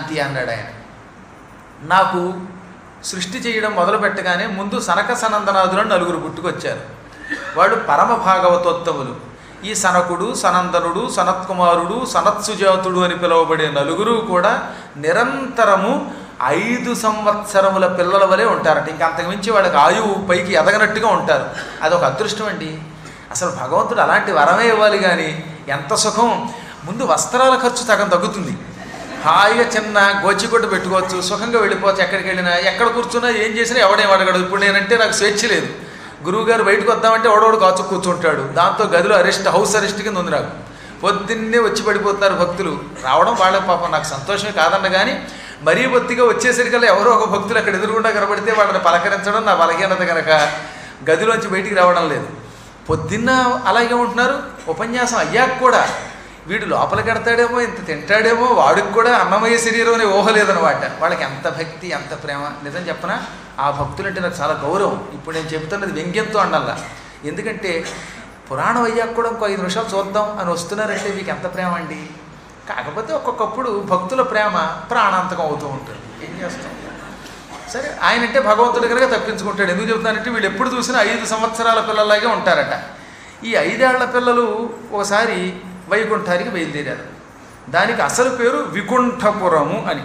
శాంతి అన్నాడు ఆయన నాకు సృష్టి చేయడం మొదలు పెట్టగానే ముందు సనక సనందనాథులను నలుగురు పుట్టుకొచ్చారు వాళ్ళు పరమ భాగవతోత్తములు ఈ సనకుడు సనందనుడు సనత్కుమారుడు సనత్సుజాతుడు అని పిలువబడే నలుగురు కూడా నిరంతరము ఐదు సంవత్సరముల పిల్లల వలె ఉంటారట ఇంకా అంతకుమించి వాళ్ళకి ఆయువు పైకి ఎదగనట్టుగా ఉంటారు అదొక అదృష్టం అండి అసలు భగవంతుడు అలాంటి వరమే ఇవ్వాలి కానీ ఎంత సుఖం ముందు వస్త్రాల ఖర్చు సగం తగ్గుతుంది హాయిగా చిన్న గోచిగుడ్డ పెట్టుకోవచ్చు సుఖంగా వెళ్ళిపోవచ్చు ఎక్కడికి వెళ్ళినా ఎక్కడ కూర్చున్నా ఏం చేసినా ఎవడేం అడగడు ఇప్పుడు నేనంటే నాకు స్వేచ్ఛ లేదు గురువుగారు బయటకు వద్దామంటే ఎవడోడు కాచు కూర్చుంటాడు దాంతో గదిలో అరెస్ట్ హౌస్ అరెస్ట్ కింద ఉంది నాకు పొద్దున్నే వచ్చి పడిపోతున్నారు భక్తులు రావడం వాళ్ళ పాపం నాకు సంతోషమే కాదన్న కానీ మరీ బొత్తిగా వచ్చేసరికల్లా ఎవరో ఒక భక్తులు అక్కడ ఎదురుగుండా కనబడితే వాళ్ళని పలకరించడం నా బలహీనత కనుక గదిలోంచి బయటికి రావడం లేదు పొద్దున్న అలాగే ఉంటున్నారు ఉపన్యాసం అయ్యాక కూడా వీడు లోపల కడతాడేమో ఇంత తింటాడేమో వాడికి కూడా అన్నమయ్య శరీరం అనే ఊహ లేదనమాట వాళ్ళకి ఎంత భక్తి ఎంత ప్రేమ నిజం చెప్పనా ఆ భక్తులంటే నాకు చాలా గౌరవం ఇప్పుడు నేను చెబుతున్నది వ్యంగ్యంతో అండల్లా ఎందుకంటే పురాణం అయ్యాక కూడా ఇంకో ఐదు నిమిషాలు చూద్దాం అని వస్తున్నారంటే మీకు ఎంత ప్రేమ అండి కాకపోతే ఒక్కొక్కప్పుడు భక్తుల ప్రేమ ప్రాణాంతకం అవుతూ ఉంటుంది ఏం చేస్తాం సరే ఆయన అంటే భగవంతుడి దగ్గరగా తప్పించుకుంటాడు ఎందుకు చెబుతానంటే వీళ్ళు ఎప్పుడు చూసినా ఐదు సంవత్సరాల పిల్లలాగే ఉంటారట ఈ ఐదేళ్ల పిల్లలు ఒకసారి వైకుంఠానికి బయలుదేరారు దానికి అసలు పేరు వికుంఠపురము అని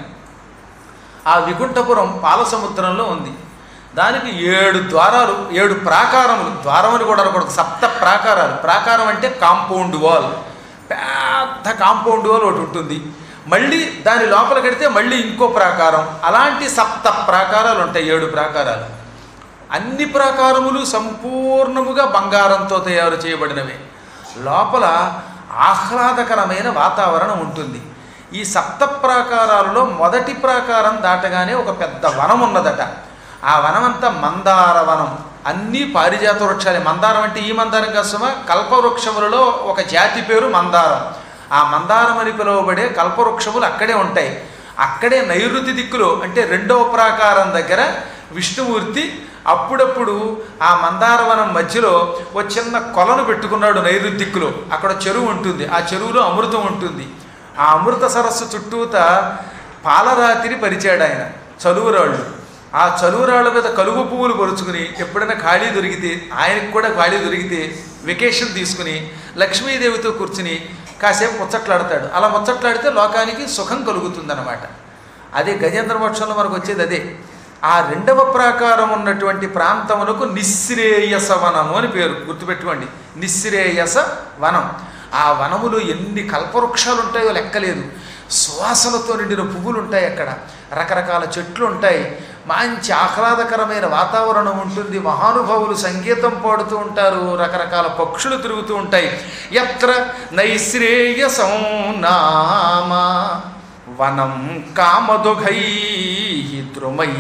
ఆ వికుంఠపురం పాలసముద్రంలో ఉంది దానికి ఏడు ద్వారాలు ఏడు ప్రాకారములు ద్వారం అని కూడా అనకూడదు సప్త ప్రాకారాలు ప్రాకారం అంటే కాంపౌండ్ వాల్ పెద్ద కాంపౌండ్ వాల్ ఒకటి ఉంటుంది మళ్ళీ దాని లోపల కడితే మళ్ళీ ఇంకో ప్రాకారం అలాంటి సప్త ప్రాకారాలు ఉంటాయి ఏడు ప్రాకారాలు అన్ని ప్రాకారములు సంపూర్ణముగా బంగారంతో తయారు చేయబడినవే లోపల ఆహ్లాదకరమైన వాతావరణం ఉంటుంది ఈ సప్త ప్రాకారాలలో మొదటి ప్రాకారం దాటగానే ఒక పెద్ద వనం ఉన్నదట ఆ వనం అంతా మందార వనం అన్నీ పారిజాత వృక్షాలే మందారం అంటే ఈ మందారం కోసమా కల్పవృక్షములలో ఒక జాతి పేరు మందారం ఆ మందారం అని పిలువబడే కల్పవృక్షములు అక్కడే ఉంటాయి అక్కడే నైరుతి దిక్కులో అంటే రెండవ ప్రాకారం దగ్గర విష్ణుమూర్తి అప్పుడప్పుడు ఆ మందారవనం మధ్యలో ఓ చిన్న కొలను పెట్టుకున్నాడు నైరుతి దిక్కులో అక్కడ చెరువు ఉంటుంది ఆ చెరువులో అమృతం ఉంటుంది ఆ అమృత సరస్సు చుట్టూత పాలరాతిని పరిచాడు ఆయన చలువురాళ్ళు ఆ చలువురాళ్ళ మీద కలుగు పువ్వులు పొరుచుకుని ఎప్పుడైనా ఖాళీ దొరికితే ఆయనకు కూడా ఖాళీ దొరికితే వెకేషన్ తీసుకుని లక్ష్మీదేవితో కూర్చుని కాసేపు ముచ్చట్లాడతాడు అలా ముచ్చట్లాడితే లోకానికి సుఖం కలుగుతుందన్నమాట అదే గజేంద్ర మోక్షంలో మనకు వచ్చేది అదే ఆ రెండవ ప్రాకారం ఉన్నటువంటి ప్రాంతమునకు నిశ్రేయస వనము అని పేరు గుర్తుపెట్టుకోండి నిశ్రేయస వనం ఆ వనములో ఎన్ని కల్పవృక్షాలు ఉంటాయో లెక్కలేదు సువాసనతో నిండిన పువ్వులు ఉంటాయి అక్కడ రకరకాల చెట్లు ఉంటాయి మంచి ఆహ్లాదకరమైన వాతావరణం ఉంటుంది మహానుభావులు సంగీతం పాడుతూ ఉంటారు రకరకాల పక్షులు తిరుగుతూ ఉంటాయి ఎత్ర నైశ్రేయసం నామ వనం కామదుఘై ద్రుమై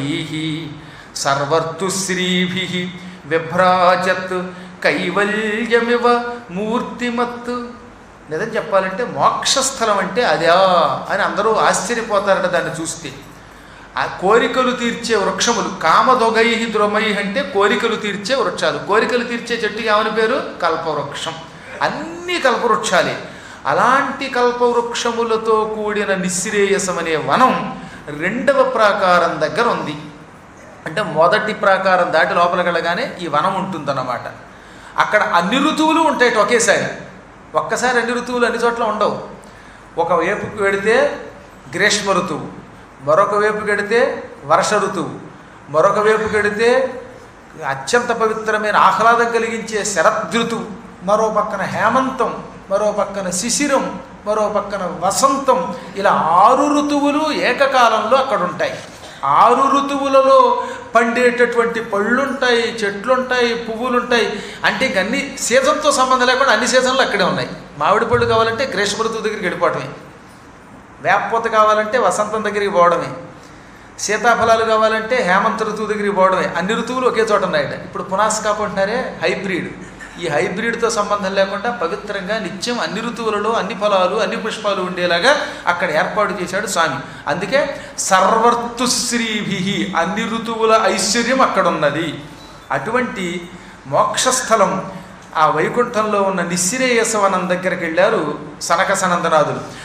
సర్వర్తుశ్రీభి విభ్రాజత్ కైవల్యమివ మూర్తిమత్ నిజం చెప్పాలంటే మోక్షస్థలం అంటే అదా అని అందరూ ఆశ్చర్యపోతారట దాన్ని చూస్తే ఆ కోరికలు తీర్చే వృక్షములు కామదొగై ద్రుమై అంటే కోరికలు తీర్చే వృక్షాలు కోరికలు తీర్చే చెట్టుకి ఏమని పేరు కల్పవృక్షం అన్నీ కల్పవృక్షాలే అలాంటి కల్పవృక్షములతో కూడిన నిశ్రేయసం అనే వనం రెండవ ప్రాకారం దగ్గర ఉంది అంటే మొదటి ప్రాకారం దాటి లోపలికి వెళ్ళగానే ఈ వనం ఉంటుందన్నమాట అక్కడ అన్ని ఋతువులు ఉంటాయి ఒకేసారి ఒక్కసారి అన్ని ఋతువులు అన్ని చోట్ల ఉండవు ఒక వైపుకి వెడితే గ్రీష్మ ఋతువు మరొక వైపు కడితే వర్ష ఋతువు మరొక వైపు కడితే అత్యంత పవిత్రమైన ఆహ్లాదం కలిగించే శరదృతువు మరో పక్కన హేమంతం మరో పక్కన శిశిరం మరో పక్కన వసంతం ఇలా ఆరు ఋతువులు ఏకకాలంలో అక్కడ ఉంటాయి ఆరు ఋతువులలో పండేటటువంటి పళ్ళుంటాయి చెట్లుంటాయి పువ్వులుంటాయి అంటే ఇంక అన్ని సీజన్తో సంబంధం లేకుండా అన్ని సీజన్లు అక్కడే ఉన్నాయి మామిడి పళ్ళు కావాలంటే గ్రీష్మ ఋతువు దగ్గరికి వెళ్ళిపోవటమే వేపపోత కావాలంటే వసంతం దగ్గరికి పోవడమే సీతాఫలాలు కావాలంటే హేమంత ఋతువు దగ్గరికి పోవడమే అన్ని ఋతువులు ఒకే చోట ఉన్నాయట ఇప్పుడు పునాస్కాప్ అంటున్నారే హైబ్రిడ్ ఈ హైబ్రిడ్తో సంబంధం లేకుండా పవిత్రంగా నిత్యం అన్ని ఋతువులలో అన్ని ఫలాలు అన్ని పుష్పాలు ఉండేలాగా అక్కడ ఏర్పాటు చేశాడు స్వామి అందుకే సర్వర్తుశ్రీభి అన్ని ఋతువుల ఐశ్వర్యం అక్కడ ఉన్నది అటువంటి మోక్షస్థలం ఆ వైకుంఠంలో ఉన్న నిశ్రేయసవనం దగ్గరికి వెళ్ళారు సనక సనందనాథులు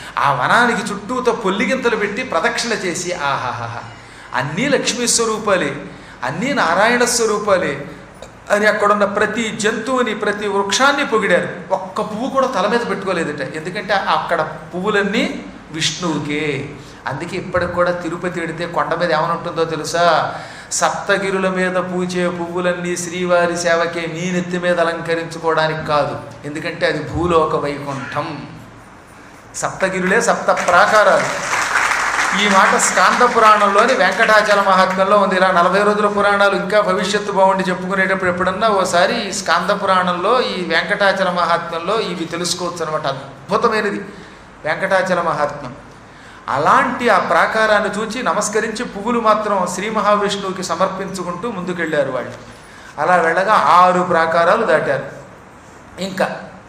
ఆ వనానికి చుట్టూతో పొల్లిగింతలు పెట్టి ప్రదక్షిణ చేసి ఆహాహా అన్నీ లక్ష్మీ స్వరూపాలే అన్నీ నారాయణ స్వరూపాలే అని అక్కడున్న ప్రతి జంతువుని ప్రతి వృక్షాన్ని పొగిడారు ఒక్క పువ్వు కూడా తల మీద పెట్టుకోలేదట ఎందుకంటే అక్కడ పువ్వులన్నీ విష్ణువుకే అందుకే ఇప్పటికి కూడా తిరుపతి వెడితే కొండ మీద ఏమైనా ఉంటుందో తెలుసా సప్తగిరుల మీద పూచే పువ్వులన్నీ శ్రీవారి సేవకే నీ నెత్తి మీద అలంకరించుకోవడానికి కాదు ఎందుకంటే అది భూలోక వైకుంఠం సప్తగిరులే సప్త ప్రాకారాలు ఈ మాట స్కాంద పురాణంలోని వెంకటాచల మహాత్మ్యంలో ఉంది ఇలా నలభై రోజుల పురాణాలు ఇంకా భవిష్యత్తు బాగుండి చెప్పుకునేటప్పుడు ఎప్పుడన్నా ఓసారి ఈ స్కాంద పురాణంలో ఈ వెంకటాచల మహాత్మ్యంలో ఇవి తెలుసుకోవచ్చు అనమాట అద్భుతమైనది వెంకటాచల మహాత్మ్యం అలాంటి ఆ ప్రాకారాన్ని చూచి నమస్కరించి పువ్వులు మాత్రం శ్రీ మహావిష్ణువుకి సమర్పించుకుంటూ ముందుకెళ్ళారు వాళ్ళు అలా వెళ్ళగా ఆరు ప్రాకారాలు దాటారు ఇంకా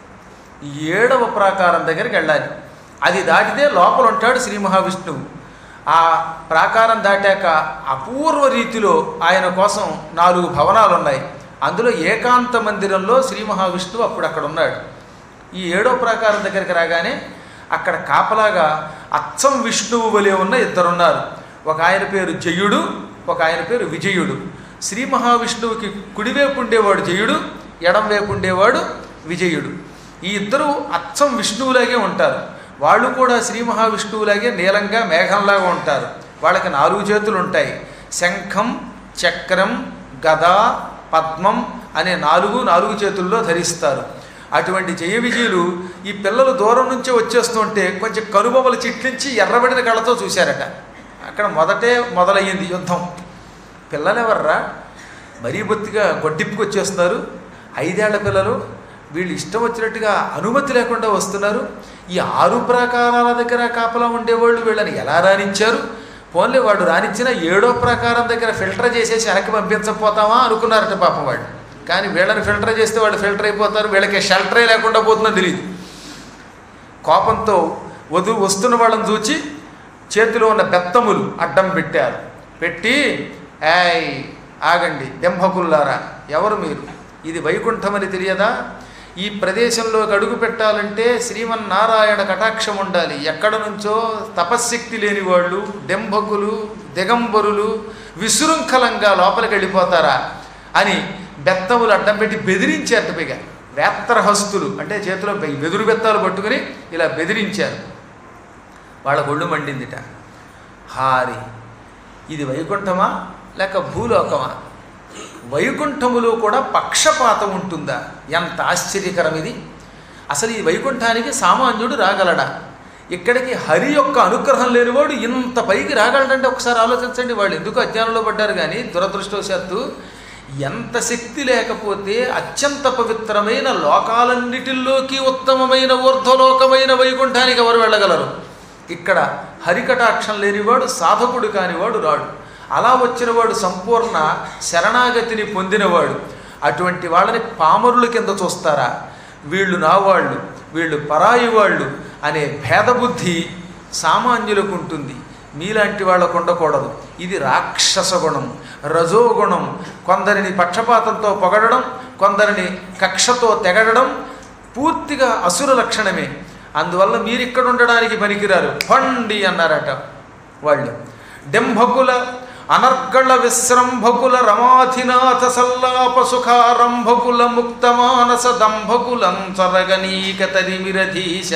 ఏడవ ప్రాకారం దగ్గరికి వెళ్ళాలి అది దాటితే లోపల ఉంటాడు శ్రీ మహావిష్ణువు ఆ ప్రాకారం దాటాక అపూర్వ రీతిలో ఆయన కోసం నాలుగు భవనాలు ఉన్నాయి అందులో ఏకాంత మందిరంలో శ్రీ మహావిష్ణువు అప్పుడు అక్కడ ఉన్నాడు ఈ ఏడో ప్రాకారం దగ్గరికి రాగానే అక్కడ కాపలాగా అచ్చం విష్ణువు వలె ఉన్న ఇద్దరున్నారు ఒక ఆయన పేరు జయుడు ఒక ఆయన పేరు విజయుడు శ్రీ మహావిష్ణువుకి కుడివైపు ఉండేవాడు జయుడు ఎడం వైపు ఉండేవాడు విజయుడు ఈ ఇద్దరు అచ్చం విష్ణువులాగే ఉంటారు వాళ్ళు కూడా శ్రీ మహావిష్ణువులాగే నీలంగా మేఘంలాగా ఉంటారు వాళ్ళకి నాలుగు చేతులు ఉంటాయి శంఖం చక్రం గద పద్మం అనే నాలుగు నాలుగు చేతుల్లో ధరిస్తారు అటువంటి జయ విజయులు ఈ పిల్లలు దూరం నుంచి వచ్చేస్తుంటే కొంచెం కనుబొమ్మలు చిట్లించి ఎర్రబడిన కళ్ళతో చూశారట అక్కడ మొదటే మొదలయ్యింది యుద్ధం పిల్లలెవర్రా మరీ బొత్తిగా గొడ్డిప్పుకు వచ్చేస్తున్నారు ఐదేళ్ల పిల్లలు వీళ్ళు ఇష్టం వచ్చినట్టుగా అనుమతి లేకుండా వస్తున్నారు ఈ ఆరు ప్రాకారాల దగ్గర కాపలా ఉండేవాళ్ళు వీళ్ళని ఎలా రానిచ్చారు పోన్లే వాడు రానిచ్చిన ఏడో ప్రాకారం దగ్గర ఫిల్టర్ చేసేసి వెనక్కి పంపించకపోతామా అనుకున్నారట పాపం వాళ్ళు కానీ వీళ్ళని ఫిల్టర్ చేస్తే వాళ్ళు ఫిల్టర్ అయిపోతారు వీళ్ళకి షెల్టరే లేకుండా పోతుందని తెలియదు కోపంతో వధు వస్తున్న వాళ్ళని చూచి చేతిలో ఉన్న బెత్తములు అడ్డం పెట్టారు పెట్టి ఏయ్ ఆగండి దెంభకుల్లారా ఎవరు మీరు ఇది వైకుంఠమని తెలియదా ఈ ప్రదేశంలోకి అడుగు పెట్టాలంటే శ్రీమన్నారాయణ కటాక్షం ఉండాలి ఎక్కడ నుంచో తపశ్శక్తి లేని వాళ్ళు దెంభకులు దిగంబరులు విశృంఖలంగా లోపలికి వెళ్ళిపోతారా అని బెత్తములు అడ్డం పెట్టి బెదిరించారు పైగా వేత్తరహస్తులు అంటే చేతిలో బె- వెదురు బెత్తాలు పట్టుకుని ఇలా బెదిరించారు వాళ్ళ ఒళ్ళు మండిందిట హారి ఇది వైకుంఠమా లేక భూలోకమా వైకుంఠములో కూడా పక్షపాతం ఉంటుందా ఎంత ఆశ్చర్యకరం ఇది అసలు ఈ వైకుంఠానికి సామాన్యుడు రాగలడా ఇక్కడికి హరి యొక్క అనుగ్రహం లేనివాడు ఇంత పైకి రాగలడంటే ఒకసారి ఆలోచించండి వాళ్ళు ఎందుకు అజ్ఞానంలో పడ్డారు కానీ దురదృష్టవశాత్తు ఎంత శక్తి లేకపోతే అత్యంత పవిత్రమైన లోకాలన్నిటిల్లోకి ఉత్తమమైన ఊర్ధ్వలోకమైన వైకుంఠానికి ఎవరు వెళ్ళగలరు ఇక్కడ హరికటాక్షం లేనివాడు సాధకుడు కానివాడు రాడు అలా వచ్చినవాడు సంపూర్ణ శరణాగతిని పొందినవాడు అటువంటి వాళ్ళని పామరుల కింద చూస్తారా వీళ్ళు నా వాళ్ళు వీళ్ళు పరాయి వాళ్ళు అనే భేదబుద్ధి సామాన్యులకు ఉంటుంది మీలాంటి వాళ్ళకు ఉండకూడదు ఇది రాక్షస గుణం రజోగుణం కొందరిని పక్షపాతంతో పొగడడం కొందరిని కక్షతో తెగడడం పూర్తిగా అసుర లక్షణమే అందువల్ల మీరు ఇక్కడ ఉండడానికి పనికిరారు పండి అన్నారట వాళ్ళు డెంభకుల అనర్గళ విశ్రంభకుల రమాధినాథ సల్లాప సుఖారంభకుల ముక్తమానస దంభకులం చరగనీక తరిమిరధీశ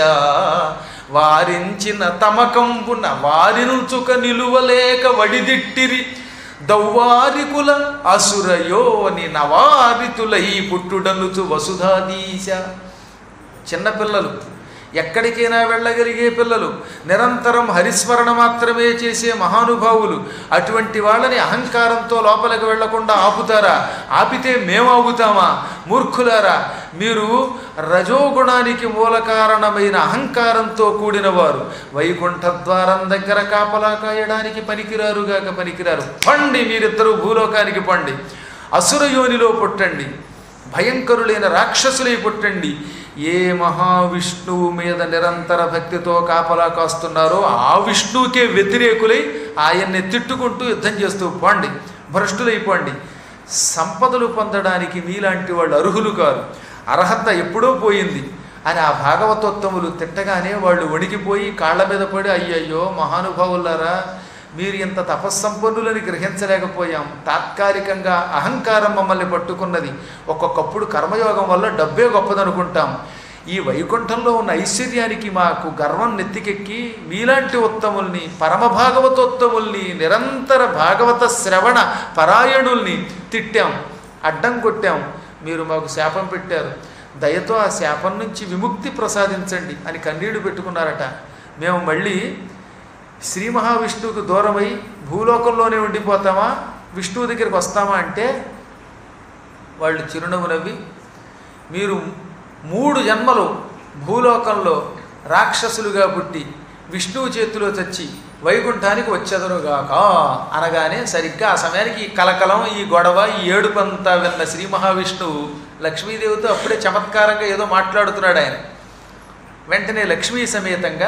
వారించిన తమకంబున వారించుక నిలువలేక వడిదిట్టిరి దౌవారికుల అసురయోని నవారితులై పుట్టుడనుచు వసుధాదీశ చిన్నపిల్లలు ఎక్కడికైనా వెళ్ళగలిగే పిల్లలు నిరంతరం హరిస్మరణ మాత్రమే చేసే మహానుభావులు అటువంటి వాళ్ళని అహంకారంతో లోపలికి వెళ్లకుండా ఆపుతారా ఆపితే మేము ఆపుతామా మూర్ఖులారా మీరు రజోగుణానికి మూల కారణమైన అహంకారంతో కూడినవారు వైకుంఠ ద్వారం దగ్గర కాపలా కాయడానికి పనికిరారుగాక పనికిరారు పండి మీరిద్దరూ భూలోకానికి పండి అసురయోనిలో పుట్టండి భయంకరులైన రాక్షసులై పుట్టండి ఏ మహావిష్ణువు మీద నిరంతర భక్తితో కాపలా కాస్తున్నారో ఆ విష్ణువుకే వ్యతిరేకులై ఆయన్ని తిట్టుకుంటూ యుద్ధం చేస్తూ పోండి భ్రష్టులైపోండి సంపదలు పొందడానికి మీలాంటి వాళ్ళు అర్హులు కారు అర్హత ఎప్పుడో పోయింది అని ఆ భాగవతోత్తములు తిట్టగానే వాళ్ళు వణికిపోయి కాళ్ళ మీద పడి అయ్యయ్యో మహానుభావులారా మీరు ఇంత తపస్సంపన్నులని గ్రహించలేకపోయాం తాత్కాలికంగా అహంకారం మమ్మల్ని పట్టుకున్నది ఒక్కొక్కప్పుడు కర్మయోగం వల్ల డబ్బే గొప్పదనుకుంటాం ఈ వైకుంఠంలో ఉన్న ఐశ్వర్యానికి మాకు గర్వం నెత్తికెక్కి మీలాంటి ఉత్తముల్ని పరమ భాగవతోత్తముల్ని నిరంతర భాగవత శ్రవణ పరాయణుల్ని తిట్టాం అడ్డం కొట్టాం మీరు మాకు శాపం పెట్టారు దయతో ఆ శాపం నుంచి విముక్తి ప్రసాదించండి అని కన్నీళ్లు పెట్టుకున్నారట మేము మళ్ళీ శ్రీ మహావిష్ణువుకు దూరమై భూలోకంలోనే ఉండిపోతామా విష్ణువు దగ్గరికి వస్తామా అంటే వాళ్ళు చిరునవ్వు నవ్వి మీరు మూడు జన్మలు భూలోకంలో రాక్షసులుగా పుట్టి విష్ణువు చేతిలో చచ్చి వైకుంఠానికి వచ్చెదరుగాక అనగానే సరిగ్గా ఆ సమయానికి ఈ కలకలం ఈ గొడవ ఈ ఏడుపంతా విన్న శ్రీ మహావిష్ణువు లక్ష్మీదేవితో అప్పుడే చమత్కారంగా ఏదో మాట్లాడుతున్నాడు ఆయన వెంటనే లక్ష్మీ సమేతంగా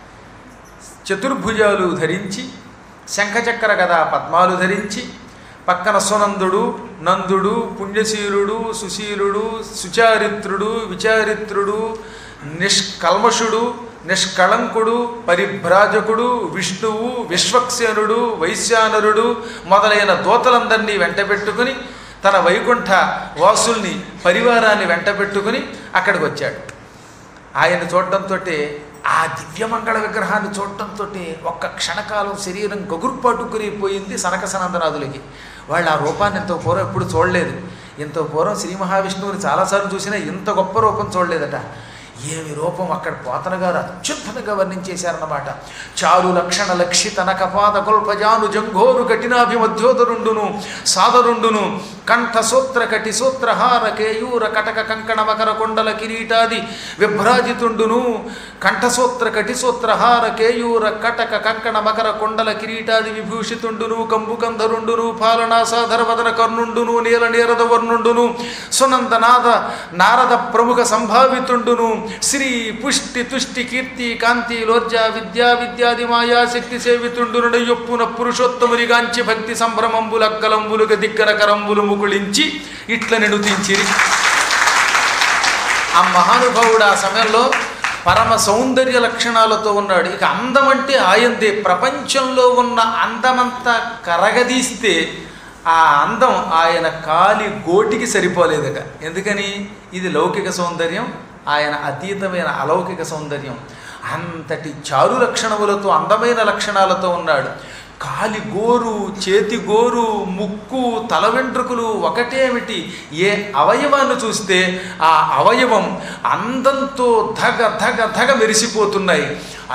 చతుర్భుజాలు ధరించి శంఖచక్ర గదా పద్మాలు ధరించి పక్కన సునందుడు నందుడు పుణ్యశీలుడు సుశీలుడు సుచారిత్రుడు విచారిత్రుడు నిష్కల్మషుడు నిష్కళంకుడు పరిభ్రాజకుడు విష్ణువు విశ్వక్సేనుడు వైశ్యానరుడు మొదలైన దూతలందరినీ వెంటబెట్టుకుని తన వైకుంఠ వాసుల్ని పరివారాన్ని వెంటబెట్టుకుని అక్కడికి వచ్చాడు ఆయన చూడటంతో ఆ దివ్యమంగళ విగ్రహాన్ని చూడటంతో ఒక్క క్షణకాలం శరీరం గగుర్పాటుకునిపోయింది సనక సనందనాథులకి వాళ్ళు ఆ రూపాన్ని ఇంత పూర్వం ఎప్పుడు చూడలేదు ఇంత పూర్వం శ్రీ మహావిష్ణువుని చాలాసార్లు చూసినా ఇంత గొప్ప రూపం చూడలేదట ఏమి రూపం అక్కడ పోతన గారు అత్యుత్తమంగా వర్ణించేశారన్నమాట చారు లక్షణ లక్షిత నకపాద గొల్పజాను జంఘోరు కఠినాభిమధ్యోదరుండును సాదరుండును కంఠ సూత్ర కటి సూత్రహార కేయూర కటక కంకణ మకర కొండల కిరీటాది విభ్రాజితుండును కంఠసూత్ర కటి సూత్రహార కేయూర కటక కంకణ మకర కొండల కిరీటాది విభూషితుండును కంబుకంధరుండును పాలనాసాధర వదన కర్ణుండును నీల నీరద వర్ణుండును సునందనాద నారద ప్రముఖ సంభావితుండును శ్రీ పుష్టి తుష్టి కీర్తి కాంతి లోర్జ విద్యా విద్యాది మాయా శక్తి సేవితుండును యొప్పున పురుషోత్తమునిగాంచి భక్తి సంభ్రమంబుల అక్కలంబులుగా దిగ్గర కరంబులు ముకుళించి ఇట్ల నిడుతించిరి ఆ మహానుభావుడు ఆ సమయంలో పరమ సౌందర్య లక్షణాలతో ఉన్నాడు ఇక అందం అంటే ఆయందే ప్రపంచంలో ఉన్న అందమంతా కరగదీస్తే ఆ అందం ఆయన కాలి గోటికి సరిపోలేదట ఎందుకని ఇది లౌకిక సౌందర్యం ఆయన అతీతమైన అలౌకిక సౌందర్యం అంతటి చారు లక్షణములతో అందమైన లక్షణాలతో ఉన్నాడు కాలి గోరు చేతి గోరు ముక్కు తల వెంట్రుకలు ఒకటేమిటి ఏ అవయవాన్ని చూస్తే ఆ అవయవం అందంతో ధగ ధగ ధగ మెరిసిపోతున్నాయి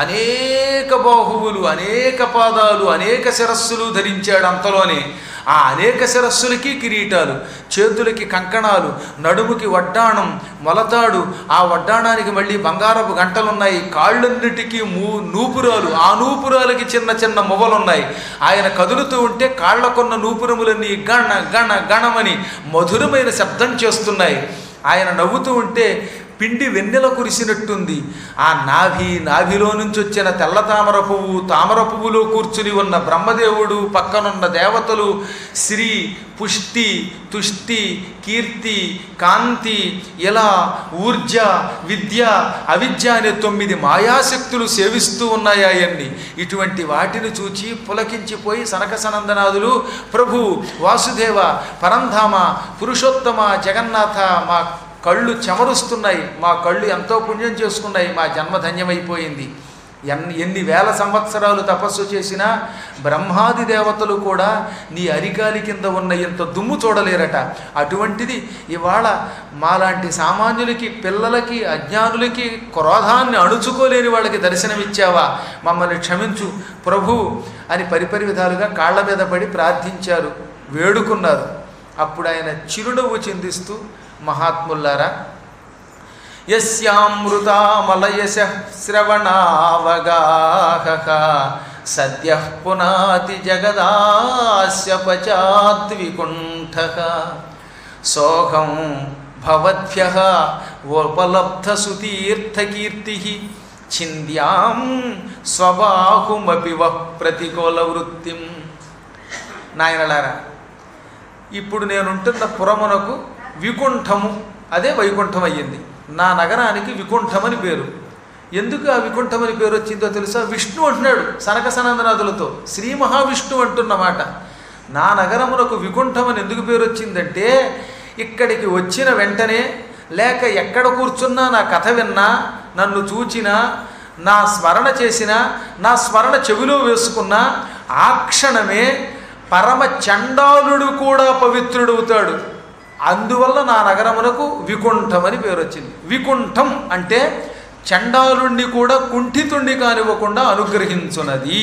అనేక బాహువులు అనేక పాదాలు అనేక శిరస్సులు ధరించాడు అంతలోనే ఆ అనేక శిరస్సులకి కిరీటాలు చేతులకి కంకణాలు నడుముకి వడ్డాణం మొలతాడు ఆ వడ్డాణానికి మళ్ళీ బంగారపు గంటలున్నాయి కాళ్ళన్నిటికీ మూ నూపురాలు ఆ నూపురాలకి చిన్న చిన్న మొవలున్నాయి ఆయన కదులుతూ ఉంటే కాళ్ళకున్న నూపురములన్నీ గణ గణ గణమని మధురమైన శబ్దం చేస్తున్నాయి ఆయన నవ్వుతూ ఉంటే పిండి వెన్నెల కురిసినట్టుంది ఆ నాభి నాభిలో నుంచి వచ్చిన తెల్ల తామర పువ్వు తామర పువ్వులో కూర్చుని ఉన్న బ్రహ్మదేవుడు పక్కనున్న దేవతలు శ్రీ పుష్టి తుష్టి కీర్తి కాంతి ఇలా ఊర్జ విద్య అవిద్య అనే తొమ్మిది మాయాశక్తులు సేవిస్తూ ఉన్నాయి ఆయన్ని ఇటువంటి వాటిని చూచి పులకించిపోయి సనక సనందనాథులు ప్రభు వాసుదేవ పరంధామ పురుషోత్తమ జగన్నాథ మా కళ్ళు చెమరుస్తున్నాయి మా కళ్ళు ఎంతో పుణ్యం చేసుకున్నాయి మా జన్మ ధన్యమైపోయింది ఎన్ని ఎన్ని వేల సంవత్సరాలు తపస్సు చేసినా బ్రహ్మాది దేవతలు కూడా నీ అరికాలి కింద ఉన్న ఇంత దుమ్ము చూడలేరట అటువంటిది ఇవాళ మాలాంటి సామాన్యులకి పిల్లలకి అజ్ఞానులకి క్రోధాన్ని అణుచుకోలేని వాళ్ళకి దర్శనమిచ్చావా మమ్మల్ని క్షమించు ప్రభు అని పరిపరి విధాలుగా కాళ్ళ మీద పడి ప్రార్థించారు వేడుకున్నారు అప్పుడు ఆయన చిరునవ్వు చిందిస్తూ మహాత్ముల్లారా యస్యామృతామలయశ శ్రవణావగాహ సద్య పునాతి జగదాస్య పచాద్వికుంఠ సోహం భవద్భ్య ఉపలబ్ధసుతీర్థకీర్తి చింద్యాం స్వబాహుమపి వ ప్రతికూల వృత్తిం నాయనలారా ఇప్పుడు నేనుంటున్న పురమునకు వికుంఠము అదే వైకుంఠం అయ్యింది నా నగరానికి వికుంఠమని పేరు ఎందుకు ఆ వికుంఠమని పేరు వచ్చిందో తెలుసా విష్ణు అంటున్నాడు సనక సనందనాథులతో శ్రీ మహావిష్ణువు అంటున్నమాట నా నగరమునకు వికుంఠమని ఎందుకు పేరు వచ్చిందంటే ఇక్కడికి వచ్చిన వెంటనే లేక ఎక్కడ కూర్చున్నా నా కథ విన్నా నన్ను చూచినా నా స్మరణ చేసిన నా స్మరణ చెవిలో వేసుకున్న ఆ క్షణమే పరమ చండాలుడు కూడా పవిత్రుడవుతాడు అందువల్ల నా నగరమునకు వికుంఠమని పేరు వచ్చింది వికుంఠం అంటే చండాలుణ్ణి కూడా కుంఠితుండి కానివ్వకుండా అనుగ్రహించున్నది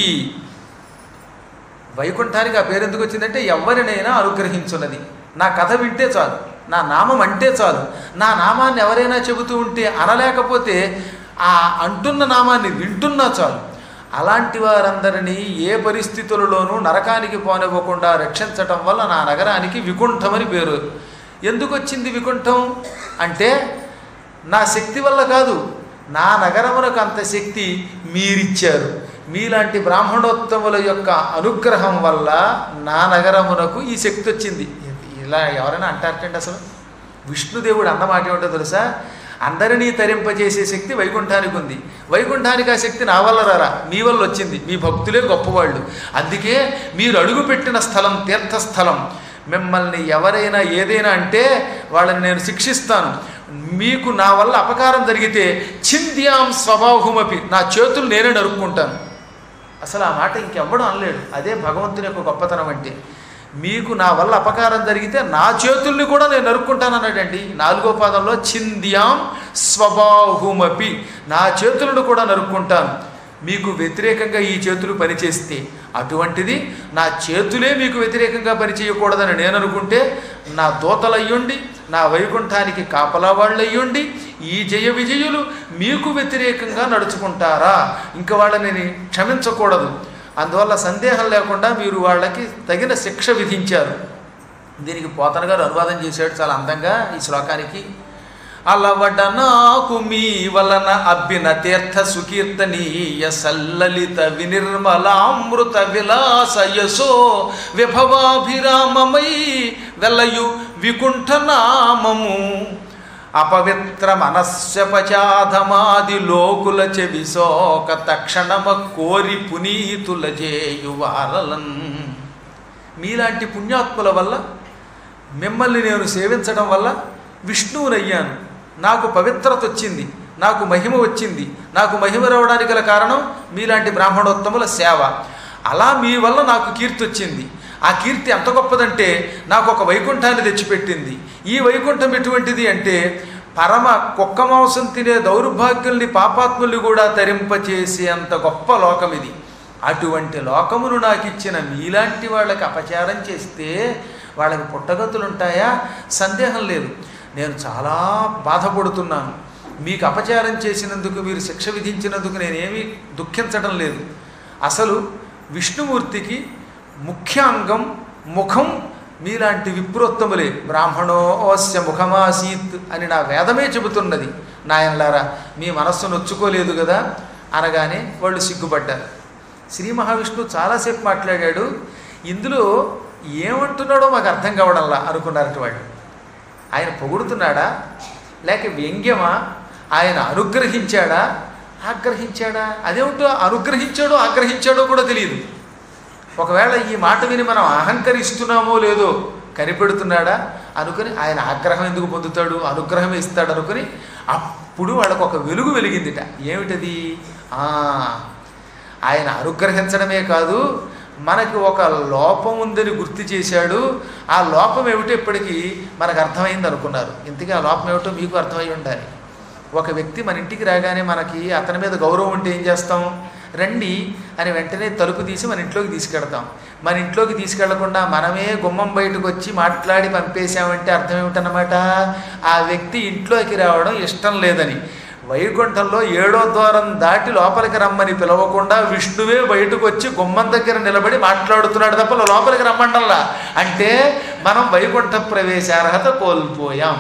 వైకుంఠానికి ఆ పేరు ఎందుకు వచ్చిందంటే ఎవరినైనా అనుగ్రహించున్నది నా కథ వింటే చాలు నా నామం అంటే చాలు నా నామాన్ని ఎవరైనా చెబుతూ ఉంటే అనలేకపోతే ఆ అంటున్న నామాన్ని వింటున్నా చాలు అలాంటి వారందరినీ ఏ పరిస్థితులలోనూ నరకానికి పోనివ్వకుండా రక్షించటం వల్ల నా నగరానికి వికుంఠమని పేరు ఎందుకు వచ్చింది వికుంఠం అంటే నా శక్తి వల్ల కాదు నా నగరమునకు అంత శక్తి మీరిచ్చారు మీలాంటి బ్రాహ్మణోత్తముల యొక్క అనుగ్రహం వల్ల నా నగరమునకు ఈ శక్తి వచ్చింది ఇలా ఎవరైనా అంటారటండి అసలు విష్ణుదేవుడు అన్నమాట ఏమిటో తెలుసా అందరినీ తరింపజేసే శక్తి వైకుంఠానికి ఉంది వైకుంఠానికి ఆ శక్తి నా వల్ల రారా మీ వల్ల వచ్చింది మీ భక్తులే గొప్పవాళ్ళు అందుకే మీరు అడుగుపెట్టిన స్థలం తీర్థస్థలం మిమ్మల్ని ఎవరైనా ఏదైనా అంటే వాళ్ళని నేను శిక్షిస్తాను మీకు నా వల్ల అపకారం జరిగితే చింద్యాం స్వభావమపి నా చేతులు నేనే నరుక్కుంటాను అసలు ఆ మాట ఇంకెవ్వడం అనలేడు అదే భగవంతుని యొక్క గొప్పతనం అంటే మీకు నా వల్ల అపకారం జరిగితే నా చేతుల్ని కూడా నేను నరుక్కుంటాను అన్నాడండి నాలుగో పాదంలో చింద్యాం స్వబాహుమపి నా చేతులను కూడా నరుక్కుంటాను మీకు వ్యతిరేకంగా ఈ చేతులు పనిచేస్తే అటువంటిది నా చేతులే మీకు వ్యతిరేకంగా పనిచేయకూడదని నేను అనుకుంటే నా దూతలయ్యుండి నా వైకుంఠానికి కాపలా వాళ్ళయ్యుండి ఈ జయ విజయులు మీకు వ్యతిరేకంగా నడుచుకుంటారా ఇంక వాళ్ళని క్షమించకూడదు అందువల్ల సందేహం లేకుండా మీరు వాళ్ళకి తగిన శిక్ష విధించారు దీనికి పోతన గారు అనువాదం చేశాడు చాలా అందంగా ఈ శ్లోకానికి అలవడ నాకు మీ వలన అబ్బిన తీర్థ సుకీర్తనీయ సల్లలిత వినిర్మలామృత విలాస యశో విభవాభిరామమై వెలయు వికుంఠ నామము అపవిత్ర మనస్యపచాధమాది లోకుల చెవిసోక తక్షణమ కోరి పునీతుల చేయువారలన్ మీలాంటి పుణ్యాత్ముల వల్ల మిమ్మల్ని నేను సేవించడం వల్ల విష్ణువునయ్యాను నాకు పవిత్రత వచ్చింది నాకు మహిమ వచ్చింది నాకు మహిమ రావడానికి గల కారణం మీలాంటి బ్రాహ్మణోత్తముల సేవ అలా మీ వల్ల నాకు కీర్తి వచ్చింది ఆ కీర్తి ఎంత గొప్పదంటే నాకు ఒక వైకుంఠాన్ని తెచ్చిపెట్టింది ఈ వైకుంఠం ఎటువంటిది అంటే పరమ కుక్క మాంసం తినే దౌర్భాగ్యుల్ని పాపాత్ముల్ని కూడా తరింపచేసే అంత గొప్ప లోకం ఇది అటువంటి లోకమును నాకు ఇచ్చిన మీలాంటి వాళ్ళకి అపచారం చేస్తే వాళ్ళకి పుట్టగతులు ఉంటాయా సందేహం లేదు నేను చాలా బాధపడుతున్నాను మీకు అపచారం చేసినందుకు మీరు శిక్ష విధించినందుకు నేనేమీ దుఃఖించడం లేదు అసలు విష్ణుమూర్తికి ముఖ్య అంగం ముఖం మీలాంటి విప్రోత్తములే బ్రాహ్మణోస్య ముఖమాసీత్ అని నా వేదమే చెబుతున్నది నాయనలారా మీ మనస్సు నొచ్చుకోలేదు కదా అనగానే వాళ్ళు సిగ్గుపడ్డారు శ్రీ మహావిష్ణువు చాలాసేపు మాట్లాడాడు ఇందులో ఏమంటున్నాడో మాకు అర్థం కావడంలా అనుకున్నారట వాళ్ళు ఆయన పొగుడుతున్నాడా లేక వ్యంగ్యమా ఆయన అనుగ్రహించాడా ఆగ్రహించాడా అదేమిటో అనుగ్రహించాడో ఆగ్రహించాడో కూడా తెలియదు ఒకవేళ ఈ మాట విని మనం అహంకరిస్తున్నామో లేదో కనిపెడుతున్నాడా అనుకుని ఆయన ఆగ్రహం ఎందుకు పొందుతాడు అనుగ్రహం ఇస్తాడు అనుకుని అప్పుడు వాళ్ళకు ఒక వెలుగు వెలిగిందిట ఏమిటది ఆ, ఆయన అనుగ్రహించడమే కాదు మనకి ఒక లోపం ఉందని గుర్తు చేశాడు ఆ లోపం ఏమిటో ఇప్పటికీ మనకు అర్థమైంది అనుకున్నారు ఇంతకీ ఆ లోపం ఏమిటో మీకు అర్థమై ఉండాలి ఒక వ్యక్తి మన ఇంటికి రాగానే మనకి అతని మీద గౌరవం ఉంటే ఏం చేస్తాం రండి అని వెంటనే తలుపు తీసి మన ఇంట్లోకి తీసుకెడతాం మన ఇంట్లోకి తీసుకెళ్లకుండా మనమే గుమ్మం బయటకు వచ్చి మాట్లాడి పంపేశామంటే అర్థం ఏమిటన్నమాట ఆ వ్యక్తి ఇంట్లోకి రావడం ఇష్టం లేదని వైకుంఠంలో ఏడో ద్వారం దాటి లోపలికి రమ్మని పిలవకుండా విష్ణువే బయటకు వచ్చి గుమ్మం దగ్గర నిలబడి మాట్లాడుతున్నాడు తప్ప లోపలికి రమ్మండల్లా అంటే మనం వైకుంఠ ప్రవేశ అర్హత కోల్పోయాం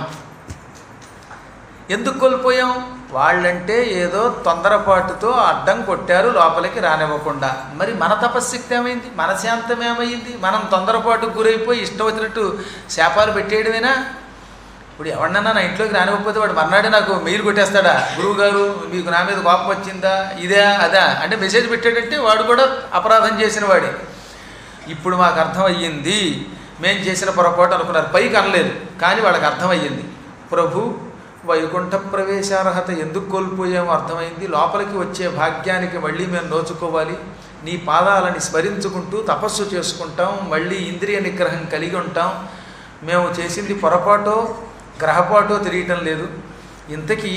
ఎందుకు కోల్పోయాం వాళ్ళంటే ఏదో తొందరపాటుతో అడ్డం కొట్టారు లోపలికి రానివ్వకుండా మరి మన తపశ్శక్తి ఏమైంది మన శాంతం ఏమైంది మనం తొందరపాటుకు గురైపోయి ఇష్టం వచ్చినట్టు శాపాలు పెట్టేయడమేనా ఇప్పుడు ఎవరినన్నా నా ఇంట్లోకి రానివ్వకపోతే వాడు మర్నాడే నాకు మెయిల్ కొట్టేస్తాడా గురువు గారు మీకు నా మీద కోపం వచ్చిందా ఇదే అదా అంటే మెసేజ్ పెట్టాడంటే వాడు కూడా అపరాధం చేసిన వాడే ఇప్పుడు మాకు అర్థమయ్యింది మేం చేసిన పొరపాటు అనుకున్నారు పైకి అనలేదు కానీ వాళ్ళకి అర్థమయ్యింది ప్రభు వైకుంఠ ప్రవేశార్హత ఎందుకు కోల్పోయామో అర్థమైంది లోపలికి వచ్చే భాగ్యానికి మళ్ళీ మేము నోచుకోవాలి నీ పాదాలని స్మరించుకుంటూ తపస్సు చేసుకుంటాం మళ్ళీ ఇంద్రియ నిగ్రహం కలిగి ఉంటాం మేము చేసింది పొరపాటో గ్రహపాటో తెలియటం లేదు ఇంతకీ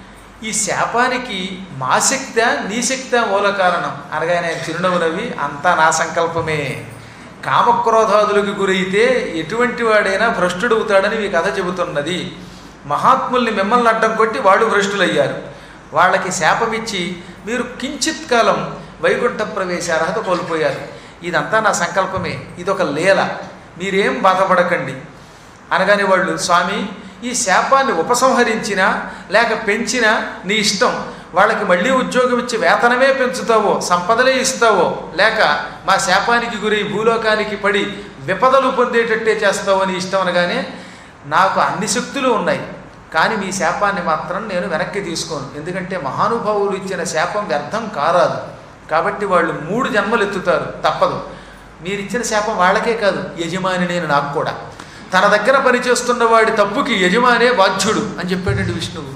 ఈ శాపానికి మా శక్త నీ శక్త మూల కారణం అనగా ఆయన చిరునవ్వు నవ్వి అంతా నా సంకల్పమే కామక్రోధాదులకు గురైతే ఎటువంటి వాడైనా భ్రష్టుడవుతాడని మీ కథ చెబుతున్నది మహాత్ముల్ని మిమ్మల్ని అడ్డం కొట్టి వాళ్ళు భ్రష్టులయ్యారు వాళ్ళకి శాపమిచ్చి మీరు కించిత్ కాలం వైకుంఠ ప్రవేశ అర్హత కోల్పోయారు ఇదంతా నా సంకల్పమే ఇది ఒక లీల మీరేం బాధపడకండి అనగానే వాళ్ళు స్వామి ఈ శాపాన్ని ఉపసంహరించినా లేక పెంచినా నీ ఇష్టం వాళ్ళకి మళ్ళీ ఉద్యోగం ఇచ్చి వేతనమే పెంచుతావో సంపదలే ఇస్తావో లేక మా శాపానికి గురై భూలోకానికి పడి విపదలు పొందేటట్టే చేస్తావో నీ ఇష్టం అనగానే నాకు అన్ని శక్తులు ఉన్నాయి కానీ మీ శాపాన్ని మాత్రం నేను వెనక్కి తీసుకోను ఎందుకంటే మహానుభావులు ఇచ్చిన శాపం వ్యర్థం కారాదు కాబట్టి వాళ్ళు మూడు జన్మలు ఎత్తుతారు తప్పదు మీరిచ్చిన శాపం వాళ్ళకే కాదు యజమాని నేను నాకు కూడా తన దగ్గర పనిచేస్తున్న వాడి తప్పుకి యజమానే బాధ్యుడు అని చెప్పాడండి విష్ణువు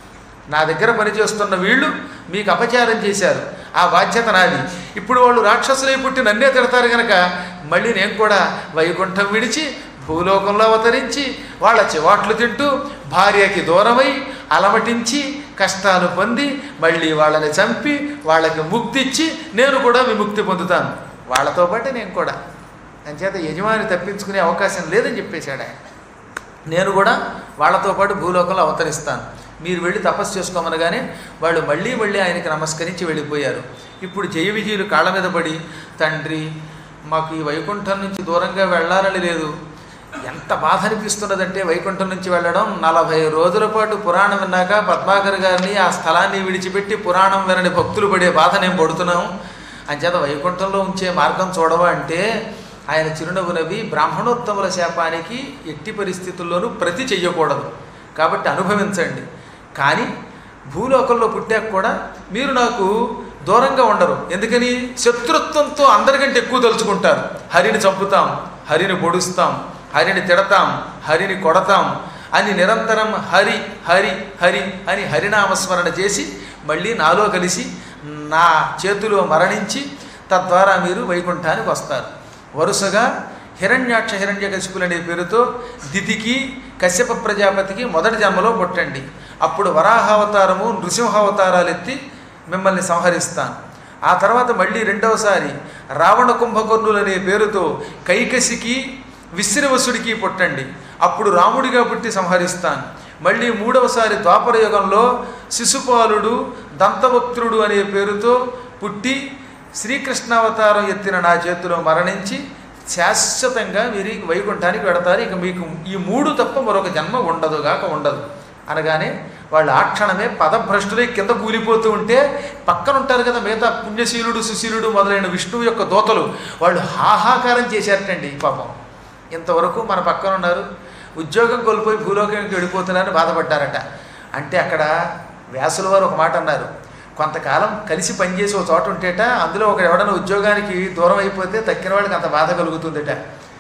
నా దగ్గర పనిచేస్తున్న వీళ్ళు మీకు అపచారం చేశారు ఆ బాధ్యత నాది ఇప్పుడు వాళ్ళు రాక్షసులై పుట్టి నన్నే తిడతారు కనుక మళ్ళీ నేను కూడా వైకుంఠం విడిచి భూలోకంలో అవతరించి వాళ్ళ చివాట్లు తింటూ భార్యకి దూరమై అలమటించి కష్టాలు పొంది మళ్ళీ వాళ్ళని చంపి వాళ్ళకి ముక్తి ఇచ్చి నేను కూడా విముక్తి పొందుతాను వాళ్ళతో పాటే నేను కూడా అంచేత యజమాని తప్పించుకునే అవకాశం లేదని చెప్పేశాడు ఆయన నేను కూడా వాళ్ళతో పాటు భూలోకంలో అవతరిస్తాను మీరు వెళ్ళి తపస్సు చేసుకోమనగానే వాళ్ళు మళ్ళీ మళ్ళీ ఆయనకి నమస్కరించి వెళ్ళిపోయారు ఇప్పుడు జయ విజయులు కాళ్ళ మీద పడి తండ్రి మాకు ఈ వైకుంఠం నుంచి దూరంగా వెళ్ళాలని లేదు ఎంత బాధ అనిపిస్తున్నదంటే వైకుంఠం నుంచి వెళ్ళడం నలభై రోజుల పాటు పురాణం విన్నాక పద్మాకర్ గారిని ఆ స్థలాన్ని విడిచిపెట్టి పురాణం వినని భక్తులు పడే బాధ నేను పడుతున్నాం అంచేత వైకుంఠంలో ఉంచే మార్గం చూడవా అంటే ఆయన చిరునవ్వు నవ్వి బ్రాహ్మణోత్తముల శాపానికి ఎట్టి పరిస్థితుల్లోనూ ప్రతి చెయ్యకూడదు కాబట్టి అనుభవించండి కానీ భూలోకంలో పుట్టాక కూడా మీరు నాకు దూరంగా ఉండరు ఎందుకని శత్రుత్వంతో అందరికంటే ఎక్కువ తలుచుకుంటారు హరిని చంపుతాం హరిని పొడుస్తాం హరిని తిడతాం హరిని కొడతాం అని నిరంతరం హరి హరి హరి అని హరినామస్మరణ చేసి మళ్ళీ నాలో కలిసి నా చేతిలో మరణించి తద్వారా మీరు వైకుంఠానికి వస్తారు వరుసగా హిరణ్యాక్ష హిరణ్యకశిపులు అనే పేరుతో దితికి కశ్యప ప్రజాపతికి మొదటి జన్మలో పుట్టండి అప్పుడు వరాహావతారము నృసింహావతారాలు ఎత్తి మిమ్మల్ని సంహరిస్తాను ఆ తర్వాత మళ్ళీ రెండవసారి రావణ కుంభకర్ణులు అనే పేరుతో కైకసికి విశ్రవసుడికి పుట్టండి అప్పుడు రాముడిగా పుట్టి సంహరిస్తాను మళ్ళీ మూడవసారి ద్వాపర యుగంలో శిశుపాలుడు దంతవక్త్రుడు అనే పేరుతో పుట్టి శ్రీకృష్ణావతారం ఎత్తిన నా చేతిలో మరణించి శాశ్వతంగా మీరు ఈ వైకుంఠానికి వెడతారు ఇక మీకు ఈ మూడు తప్ప మరొక జన్మ ఉండదుగాక ఉండదు అనగానే వాళ్ళు ఆ క్షణమే పదభ్రష్టులై కింద కూలిపోతూ ఉంటే పక్కన ఉంటారు కదా మిగతా పుణ్యశీలుడు సుశీలుడు మొదలైన విష్ణువు యొక్క దోతలు వాళ్ళు హాహాకారం చేశారటండి పాపం ఇంతవరకు మన పక్కన ఉన్నారు ఉద్యోగం కోల్పోయి భూలోకానికి వెళ్ళిపోతున్నారని బాధపడ్డారట అంటే అక్కడ వ్యాసుల వారు ఒక మాట అన్నారు కొంతకాలం కలిసి పనిచేసి ఒక చోట ఉంటేట అందులో ఒక ఎవడన్నా ఉద్యోగానికి దూరం అయిపోతే తక్కిన వాళ్ళకి అంత బాధ కలుగుతుందట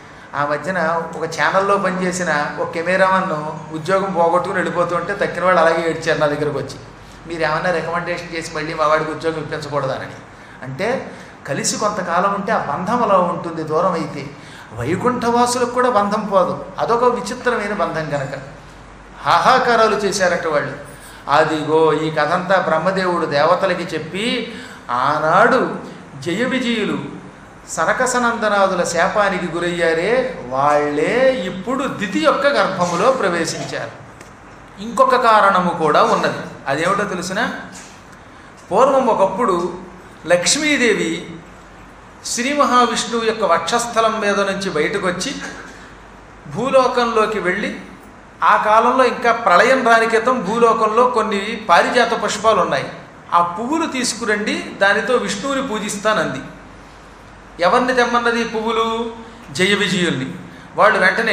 ఆ మధ్యన ఒక ఛానల్లో పనిచేసిన ఒక కెమెరామన్ను ఉద్యోగం పోగొట్టుకుని వెళ్ళిపోతుంటే తక్కిన వాళ్ళు అలాగే ఏడ్చారు నా దగ్గరకు వచ్చి మీరు ఏమన్నా రికమెండేషన్ చేసి మళ్ళీ మా వాడికి ఉద్యోగం ఇప్పించకూడదానని అంటే కలిసి కొంతకాలం ఉంటే ఆ బంధం అలా ఉంటుంది దూరం అయితే వైకుంఠవాసులకు కూడా బంధం పోదు అదొక విచిత్రమైన బంధం కనుక హాహాకారాలు చేశారట వాళ్ళు అదిగో ఈ కథంతా బ్రహ్మదేవుడు దేవతలకి చెప్పి ఆనాడు జయ విజయులు సనకసనందనాదుల శాపానికి గురయ్యారే వాళ్ళే ఇప్పుడు దితి యొక్క గర్భములో ప్రవేశించారు ఇంకొక కారణము కూడా ఉన్నది అదేమిటో తెలిసిన పూర్వం ఒకప్పుడు లక్ష్మీదేవి శ్రీ మహావిష్ణువు యొక్క వక్షస్థలం మీద నుంచి బయటకు వచ్చి భూలోకంలోకి వెళ్ళి ఆ కాలంలో ఇంకా ప్రళయం రాని క్రితం భూలోకంలో కొన్ని పారిజాత పుష్పాలు ఉన్నాయి ఆ పువ్వులు తీసుకురండి దానితో విష్ణువుని పూజిస్తానంది ఎవరిని తెమ్మన్నది పువ్వులు జయ విజయుల్ని వాళ్ళు వెంటనే